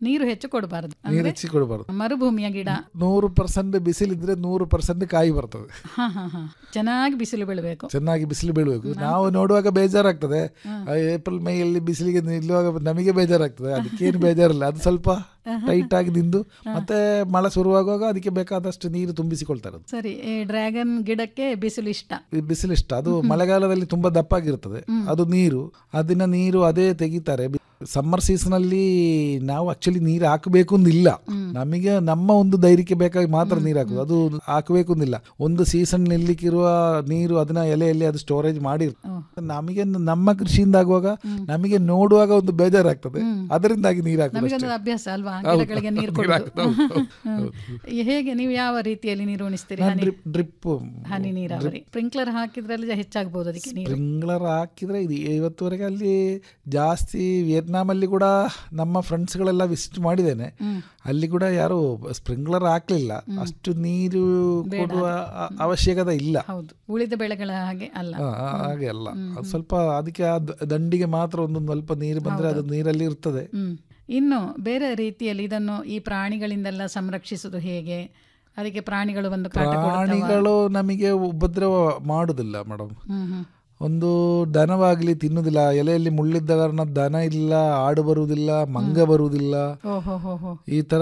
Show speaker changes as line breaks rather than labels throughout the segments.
ನೀರು ಹೆಚ್ಚು ಕೊಡಬಾರದು
ನೀರು
ಅಂದ್ರೆ
ಹೆಚ್ಚಿ ಕೊಡಬಾರ್ದು
ಮರುಭೂಮಿಯ ಗಿಡ
ನೂರು ಪರ್ಸೆಂಟ್ ಬಿಸಿಲಿದ್ರೆ ನೂರು ಪರ್ಸೆಂಟ್ ಕಾಯಿ ಬರ್ತದೆ
ಹಾ ಹಾ ಹಾ ಚೆನ್ನಾಗಿ ಬಿಸಿಲು ಬೀಳಬೇಕು
ಚೆನ್ನಾಗಿ ಬಿಸಿಲು ಬೀಳಬೇಕು ನಾವು ನೋಡುವಾಗ ಬೇಜಾರಾಗ್ತದೆ ಆ ಏಪ್ರಿಲ್ ಮೈಯಲ್ಲಿ ಬಿಸಿಲಿಗೆ ನಿಲ್ಲುವಾಗ ನಮಗೆ ಬೇಜಾರಾಗ್ತದೆ ಅದಕ್ಕೇನು ಬೇಜಾರಿಲ್ಲ ಅದು ಸ್ವಲ್ಪ ಟೈಟ್ ಆಗಿ ನಿಂದು ಮತ್ತೆ ಮಳೆ ಶುರುವಾಗುವಾಗ ಅದಕ್ಕೆ ಬೇಕಾದಷ್ಟು ನೀರು ತುಂಬಿಸಿಕೊಳ್ತಾರೆ ಅದು
ಸರಿ ಈ ಡ್ರ್ಯಾಗನ್ ಗಿಡಕ್ಕೆ ಬಿಸಿಲು ಇಷ್ಟ
ಈ ಬಿಸಿಲು ಇಷ್ಟ ಅದು ಮಳೆಗಾಲದಲ್ಲಿ ತುಂಬಾ ದಪ್ಪಾಗಿರ್ತದೆ ಅದು ನೀರು ಅದನ್ನ ನೀರು ಅದೇ ತೆಗಿತಾರೆ ಸಮ್ಮರ್ ಸೀಸನ್ ಅಲ್ಲಿ ನಾವು ಆಕ್ಚುಲಿ ನೀರು ಹಾಕಬೇಕು ಅಂದಿಲ್ಲ ನಮಗೆ ನಮ್ಮ ಒಂದು ಧೈರ್ಯಕ್ಕೆ ಬೇಕಾಗಿ ಮಾತ್ರ ನೀರು ಹಾಕುದು ಅದು ಹಾಕಬೇಕು ಅಂದಿಲ್ಲ ಒಂದು ಸೀಸನ್ ನಿಲ್ಲಿಕ್ಕಿರುವ ನೀರು ಅದನ್ನ ಎಲೆಯಲ್ಲಿ ಅದು ಸ್ಟೋರೇಜ್ ಮಾಡಿ ನಮಗೆ ನಮ್ಮ ಕೃಷಿಯಿಂದ ಆಗುವಾಗ ನಮಗೆ ನೋಡುವಾಗ ಒಂದು ಬೇಜಾರಾಗ್ತದೆ ಅದರಿಂದಾಗಿ ನೀರು ಹಾಕುದು
ನಮಗೊಂದು ಅಭ್ಯಾಸ ಅಲ್ವಾ ಗಿಡಗಳಿಗೆ ನೀರು ಕೊಡೋದು ಹೇಗೆ ನೀವು ಯಾವ ರೀತಿಯಲ್ಲಿ ನೀರು ಉಣಿಸ್ತೀರಿ ಹನಿ
ಡ್ರಿಪ್ ಡ್ರಿಪ್
ಹನಿ ನೀರಾವರಿ ಸ್ಪ್ರಿಂಕ್ಲರ್ ಹಾಕಿದ್ರಲ್ಲಿ ಹೆಚ್ಚಾಗಬಹುದು ಅದಕ್ಕೆ ನೀರು
ಸ್ಪ್ರಿಂಗ್ಲರ್ ಹಾಕಿದ್ರೆ ಇದು ಇವತ್ತುವರೆಗೆ ಅಲ್ಲಿ ಜಾಸ್ತಿ ವಿಯೆಟ್ನಾಮ್ ಅಲ್ಲಿ ಕೂಡ ನಮ್ಮ ಫ್ರೆಂಡ್ಸ್ಗಳೆಲ್ಲ ವಿಸಿಟ್ ಮಾಡಿದ್ದೇನೆ ಅಲ್ಲಿ ಕೂಡ ಯಾರು ಸ್ಪ್ರಿಂಗ್ಲರ್ ಹಾಕ್ಲಿಲ್ಲ ಅಷ್ಟು ನೀರು ಕೊಡುವ ಅ- ಅವಶ್ಯಕತೆ ಇಲ್ಲ
ಹೌದು ಉಳಿದ ಬೆಳೆಗಳ ಹಾಗೆ ಅಲ್ಲ
ಆ, ಆ, ಹಾಗೆ ಅಲ್ಲ ಅದು ಸ್ವಲ್ಪ ಅದಕ್ಕೆ ಆ ದ- ದಂಡಿಗೆ ಮಾತ್ರ ಒಂದೊಂದು ಸ್ವಲ್ಪ ನೀರು ಬಂದ್ರೆ ಅದು ನೀರಲ್ಲಿ ಇರ್ತದೆ
ಹ್ಮ್ ಇನ್ನು ಬೇರೆ ರೀತಿಯಲ್ಲಿ ಇದನ್ನು ಈ ಪ್ರಾಣಿಗಳಿಂದೆಲ್ಲ ಸಂರಕ್ಷಿಸುವುದು ಹೇಗೆ ಅದಕ್ಕೆ ಪ್ರಾಣಿಗಳು ಬಂದು ಕಾಟ ಕೊಡುತ್ತವಾ?
ಪ್ರಾಣಿಗಳು ನಮಗೆ ಉಪದ್ರವ ಮಾಡುದಿಲ್ಲ ಮೇಡಮ್
ಹ್ಮ್ ಹ್ಮ್
ಒಂದು ದನವಾಗ್ಲಿ ತಿನ್ನುದಿಲ್ಲ ಎಲೆಯಲ್ಲಿ ಮುಳ್ಳಿದ್ದ ಕಾರಣ ದನ ಇಲ್ಲ ಆಡು ಬರುವುದಿಲ್ಲ ಮಂಗ ಬರುವುದಿಲ್ಲ
ಓಹೋ ಹೋ ಹೋ
ಈ ತರ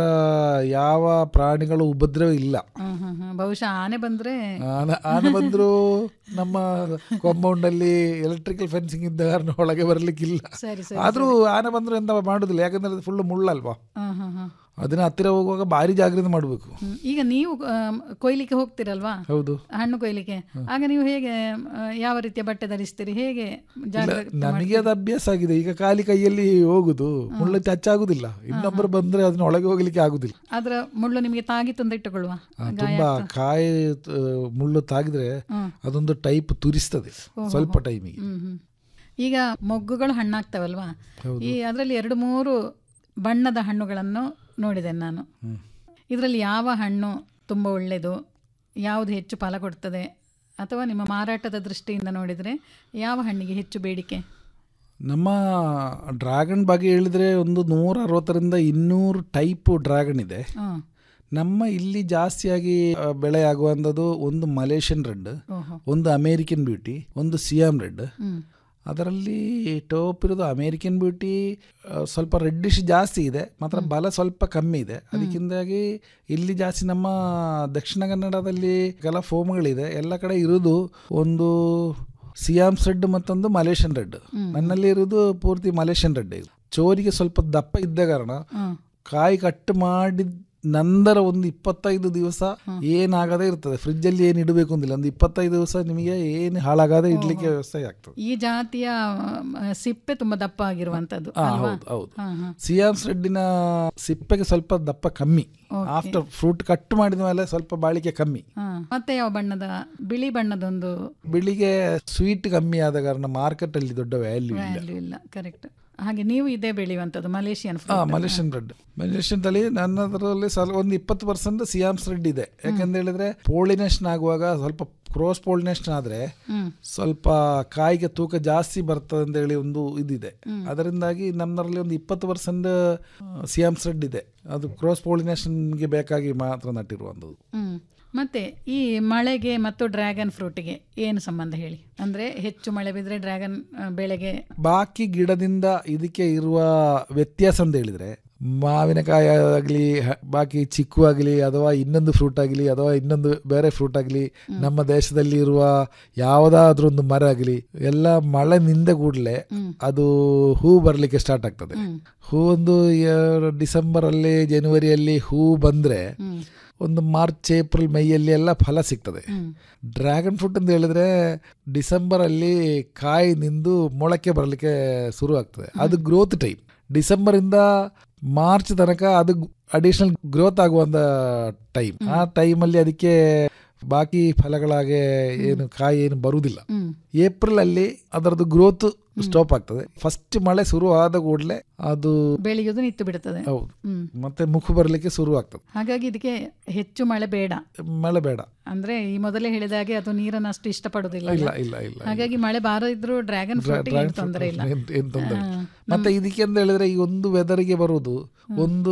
ಯಾವ ಪ್ರಾಣಿಗಳು ಉಪದ್ರವ ಇಲ್ಲ
ಹ್ಮ್ ಹ್ಮ್ ಹ್ಮ್ ಬಹುಶಃ ಆನೆ ಬಂದ್ರೆ
ಆನೆ ಆನೆ ಬಂದ್ರು ನಮ್ಮ ಕಾಂಪೌಂಡ್ ಅಲ್ಲಿ ಎಲೆಕ್ಟ್ರಿಕಲ್ ಫೆನ್ಸಿಂಗ್ ಇದ್ದ ಕಾರಣ ಒಳಗೆ ಬರ್ಲಿಕ್ಕಿಲ್ಲ
ಸರಿ ಸರಿ
ಆದ್ರೂ ಆನೆ ಬಂದ್ರು ಎಂತ ಮಾಡುದಿಲ್ಲ ಯಾಕಂದ್ರೆ ಅದು ಫುಲ್ ಮುಳ್ಳಲ್ವಾ
ಹ್ಮ್ ಹ್ಮ್ ಹ್ಮ್
ಅದನ್ನ ಹತ್ತಿರ ಹೋಗುವಾಗ ಭಾರಿ ಜಾಗ್ರತೆ ಮಾಡಬೇಕು
ಹ್ಮ್. ಈಗ ನೀವು ಆಮ್, ಕೊಯ್ಲಿಕ್ಕೆ ಹೋಗ್ತೀರಲ್ವಾ
ಹೌದು
ಹಣ್ಣು ಕೊಯ್ಲಿಕ್ಕೆ ಆಗ ನೀವು ಹೇಗೆ ಆ, ಯಾವ ರೀತಿಯ ಬಟ್ಟೆ ಧರಿಸ್ತೀರಿ ಹೇಗೆ ಜಾಗ್ರತೆ
ನನಗೆ ಅದು ಅಭ್ಯಾಸ ಆಗಿದೆ ಈಗ ಖಾಲಿ ಕೈಯಲ್ಲಿ ಹೋಗುದು ಮುಳ್ಳು ಟಚ್ ಆಗುದಿಲ್ಲ ಇನ್ನೊಬ್ಬರು ಬಂದ್ರೆ ಅದನ್ನ ಒಳಗೆ ಹೋಗ್ಲಿಕ್ಕೆ ಆಗುದಿಲ್ಲ
ಅದ್ರ ಮುಳ್ಳು ನಿಮಗೆ ತಾಗಿ ತಂದಿಟ್ಟುಕೊಳ್ಳುವ
ಆ, ತುಂಬಾ ಕಾಯಿ ಆ, ಮುಳ್ಳು ತಾಗಿದ್ರೆ ಅದೊಂದು ಟೈಪ್ ತುರಿಸ್ತದೆ ಸ್ವಲ್ಪ ಟೈಮಿಗೆ
ಹ್ಮ್ ಹ್ಮ್ ಈಗ ಮೊಗ್ಗುಗಳು ಹಣ್ಣಾಗ್ತವಲ್ವಾ ಈ ಅದರಲ್ಲಿ ಎರಡು ಮೂರು ಬಣ್ಣದ ಹಣ್ಣುಗಳನ್ನು ನೋಡಿದೆ ನಾನು ಇದರಲ್ಲಿ ಯಾವ ಹಣ್ಣು ತುಂಬ ಒಳ್ಳೆಯದು ಯಾವುದು ಹೆಚ್ಚು ಫಲ ಕೊಡ್ತದೆ ಅಥವಾ ನಿಮ್ಮ ಮಾರಾಟದ ದೃಷ್ಟಿಯಿಂದ ನೋಡಿದರೆ ಯಾವ ಹಣ್ಣಿಗೆ ಹೆಚ್ಚು ಬೇಡಿಕೆ
ನಮ್ಮ ಡ್ರ್ಯಾಗನ್ ಬಗ್ಗೆ ಹೇಳಿದ್ರೆ ಒಂದು ನೂರ ಅರವತ್ತರಿಂದ ಇನ್ನೂರು ಟೈಪ್ ಡ್ರ್ಯಾಗನ್ ಇದೆ
ಹಾಂ
ನಮ್ಮ ಇಲ್ಲಿ ಜಾಸ್ತಿಯಾಗಿ ಆ, ಬೆಳೆ ಆಗುವಂಥದ್ದು ಒಂದು ಮಲೇಷಿಯನ್ ರೆಡ್
ಓಹೋ
ಒಂದು ಅಮೇರಿಕನ್ ಬ್ಯೂಟಿ ಒಂದು ಸಿಯಾಮ್ ರೆಡ್
ಹ್ಞೂ
ಅದರಲ್ಲಿ ಟಾಪ್ ಇರೋದು ಅಮೇರಿಕನ್ ಬ್ಯೂಟಿ ಆ, ಸ್ವಲ್ಪ ರೆಡ್ಡಿಶ್ ಜಾಸ್ತಿ ಇದೆ ಮಾತ್ರ ಬಲ ಸ್ವಲ್ಪ ಕಮ್ಮಿ ಇದೆ ಅದಕ್ಕಿಂದಾಗಿ ಇಲ್ಲಿ ಜಾಸ್ತಿ ನಮ್ಮ ದಕ್ಷಿಣ ಕನ್ನಡದಲ್ಲಿ ಕೆಲ ಫೋಮ್ಗಳಿದೆ ಎಲ್ಲ ಕಡೆ ಇರೋದು ಒಂದು ಸಿಯಾಮ್ಸ್ ರೆಡ್ ಮತ್ತೊಂದು ಮಲೇಷಿಯನ್ ರೆಡ್ ನನ್ನಲ್ಲಿ ಇರೋದು ಪೂರ್ತಿ ಮಲೇಷಿಯನ್ ರೆಡ್ ಇದು ಚೋರಿಗೆ ಸ್ವಲ್ಪ ದಪ್ಪ ಇದ್ದ ಕಾರಣ
ಹಾಂ
ಕಾಯಿ ಕಟ್ ಮಾಡಿದ ನಂತರ ಒಂದು ಇಪ್ಪತ್ತೈದು ದಿವಸ ಏನಾಗದೇ ಇರ್ತದೆ ಫ್ರಿಜ್ ಅಲ್ಲಿ ಏನು ಇಡಬೇಕು ಅಂದಿಲ್ಲ ಒಂದು ಇಪ್ಪತ್ತೈದು ದಿವಸ ನಿಮಗೆ ಏನು ಹಾಳಾಗದೆ ಇಡ್ಲಿಕ್ಕೆ ವ್ಯವಸ್ಥೆ ಆಗ್ತದೆ
ಈ ಜಾತಿಯ ಆ, ಸಿಪ್ಪೆ ತುಂಬ ದಪ್ಪ ಆಗಿರುವಂಥದ್ದು
ಹಾ,
ಅಲ್ವಾ
ಹೌದು ಹೌದು
ಹಾಂ ಹಾಂ
ಸಿಯಾಮ್ಸ್ ರೆಡ್ಡಿನ ಸಿಪ್ಪೆಗೆ ಸ್ವಲ್ಪ ದಪ್ಪ ಕಮ್ಮಿ ಆಫ್ಟರ್ ಫ್ರೂಟ್ ಕಟ್ ಮಾಡಿದ ಮೇಲೆ ಸ್ವಲ್ಪ ಬಾಳಿಕೆ ಕಮ್ಮಿ
ಹಾಂ ಮತ್ತೆ ಯಾವ ಬಣ್ಣದ ಬಿಳಿ ಬಣ್ಣದೊಂದು
ಬಿಳಿಗೆ ಸ್ವೀಟ್ ಕಮ್ಮಿ ಆದ ಕಾರಣ ಮಾರ್ಕೆಟ್ ಅಲ್ಲಿ ದೊಡ್ಡ ವ್ಯಾಲ್ಯೂ ಇಲ್ಲ
ವ್ಯಾಲ್ಯೂ ಇಲ್ಲ ಕರೆಕ್ಟ್ ಹಾಗೆ ನೀವು ಇದೇ ಬೆಳೆಯುವಂಥದ್ದು ಮಲೇಷಿಯನ್
ಹಾ ಮಲೇಷಿಯನ್ ರೆಡ್ ಮಲೇಷಿಯನ್ ತಳಿ ನನ್ನದರಲ್ಲಿ ಸ್ವಲ್ಪ ಒಂದು ಇಪ್ಪತ್ತು ಪರ್ಸೆಂಟ್ ಸಿಯಾಮ್ಸ್ ರೆಡ್ ಇದೆ ಯಾಕಂತ ಹೇಳಿದ್ರೆ ಪೋಳಿನೇಷನ್ ಆಗುವಾಗ ಸ್ವಲ್ಪ ಕ್ರೋಸ್ ಪೋಳಿನೇಷನ್ ಆದ್ರೆ
ಹ್ಮ್
ಸ್ವಲ್ಪ ಕಾಯಿಗೆ ತೂಕ ಜಾಸ್ತಿ ಬರ್ತದೆ ಅಂತ ಹೇಳಿ ಒಂದು ಇದಿದೆ ಅದರಿಂದಾಗಿ ನಮ್ಮದ್ರಲ್ಲಿ ಒಂದು ಇಪ್ಪತ್ತು ಪರ್ಸೆಂಟ್ ಸಿಯಾಮ್ಸ್ ರೆಡ್ ಇದೆ ಅದು ಕ್ರಾಸ್ ಪೋಲಿನೇಷನ್ಗೆ ಬೇಕಾಗಿ ಮಾತ್ರ ನಟ್ಟಿರುವಂಥದ್ದು
ಹ್ಮ್ ಮತ್ತೆ ಈ ಮಳೆಗೆ ಮತ್ತು ಡ್ರ್ಯಾಗನ್ ಫ್ರೂಟಿಗೆ ಏನು ಸಂಬಂಧ ಹೇಳಿ ಅಂದ್ರೆ ಹೆಚ್ಚು ಮಳೆ ಬಿದ್ರೆ ಡ್ರ್ಯಾಗನ್ ಆ, ಬೆಳೆಗೆ
ಬಾಕಿ ಗಿಡದಿಂದ ಇದಕ್ಕೆ ಇರುವ ವ್ಯತ್ಯಾಸ ಅಂತ ಹೇಳಿದ್ರೆ ಮಾವಿನಕಾಯಿ ಆಗಲಿ ಬಾಕಿ ಚಿಕ್ಕು ಆಗಲಿ ಅಥವಾ ಇನ್ನೊಂದು ಫ್ರೂಟ್ ಆಗಲಿ ಅಥವಾ ಇನ್ನೊಂದು ಬೇರೆ ಫ್ರೂಟ್ ಆಗಲಿ ನಮ್ಮ ದೇಶದಲ್ಲಿ ಇರುವ ಯಾವುದಾದ್ರೂ ಒಂದು ಮರ ಆಗಲಿ ಎಲ್ಲ ಮಳೆ ನಿಂದ ಕೂಡಲೇ ಅದು ಹೂ ಬರಲಿಕ್ಕೆ ಸ್ಟಾರ್ಟ್ ಆಗ್ತದೆ ಹೂ ಒಂದು ಯ- ಡಿಸೆಂಬರ್ ಅಲ್ಲಿ ಜನವರಿಯಲ್ಲಿ ಹೂ ಬಂದ್ರೆ ಒಂದು ಮಾರ್ಚ್ ಏಪ್ರಿಲ್ ಮೈಯಲ್ಲಿ ಎಲ್ಲ ಫಲ ಸಿಗ್ತದೆ ಡ್ರ್ಯಾಗನ್ ಫ್ರೂಟ್ ಅಂತ ಹೇಳಿದ್ರೆ ಡಿಸೆಂಬರ್ ಅಲ್ಲಿ ಕಾಯಿ ನಿಂದು ಮೊಳಕೆ ಬರಲಿಕ್ಕೆ ಶುರು ಆಗ್ತದೆ ಅದು ಗ್ರೋತ್ ಟೈಮ್ ಡಿಸೆಂಬರ್ ಇಂದ ಮಾರ್ಚ್ ತನಕ ಅದು ಅಡಿಷನಲ್ ಗ್ರೋತ್ ಆಗುವಂತ ಟೈಮ್ ಆ ಟೈಮಲ್ಲಿ ಅದಕ್ಕೆ ಬಾಕಿ ಫಲಗಳಾಗೆ ಏನು ಕಾಯಿ ಏನು ಬರುವುದಿಲ್ಲ
ಹ್ಮ್
ಏಪ್ರಿಲ್ ಅಲ್ಲಿ ಅದರದ್ದು ಗ್ರೋತ್ ಸ್ಟಾಪ್ ಆಗ್ತದೆ ಫಸ್ಟ್ ಮಳೆ ಶುರು ಆದ ಕೂಡಲೇ ಅದು
ಬೆಳೆಯುವುದು ನಿಂತು ಬಿಡುತ್ತದೆ
ಹೌದು
ಹ್ಮ್
ಮತ್ತೆ ಮುಖ ಬರಲಿಕ್ಕೆ ಶುರು ಆಗ್ತದೆ
ಹಾಗಾಗಿ ಇದಕ್ಕೆ ಹೆಚ್ಚು ಮಳೆ ಬೇಡ
ಮಳೆ ಬೇಡ
ಅಂದ್ರೆ ಈ ಮೊದಲೇ ಹೇಳಿದ ಹಾಗೆ ಅದು ನೀರನ್ನು ಅಷ್ಟು ಇಷ್ಟಪಡುವುದಿಲ್ಲ
ಇಲ್ಲ
ಅಲ್ಲ?
ಇಲ್ಲ ಇಲ್ಲ
ಹಾಗಾಗಿ ಮಳೆ ಬಾರದಿದ್ರು ಡ್ರ್ಯಾಗನ್ ಫ್ರೂಟ್ ಏನು ತೊಂದರೆ ಇಲ್ಲ
ಏನ್- ಏನ್ ತೊಂದರೆ ಇಲ್ಲ.
ಹಾ.
ಮತ್ತೆ ಇದಕ್ಕೆ ಅಂತ ಹೇಳಿದ್ರೆ ಈ ಒಂದು ವೆದರ್ಗೆ ಬರುವುದು ಒಂದು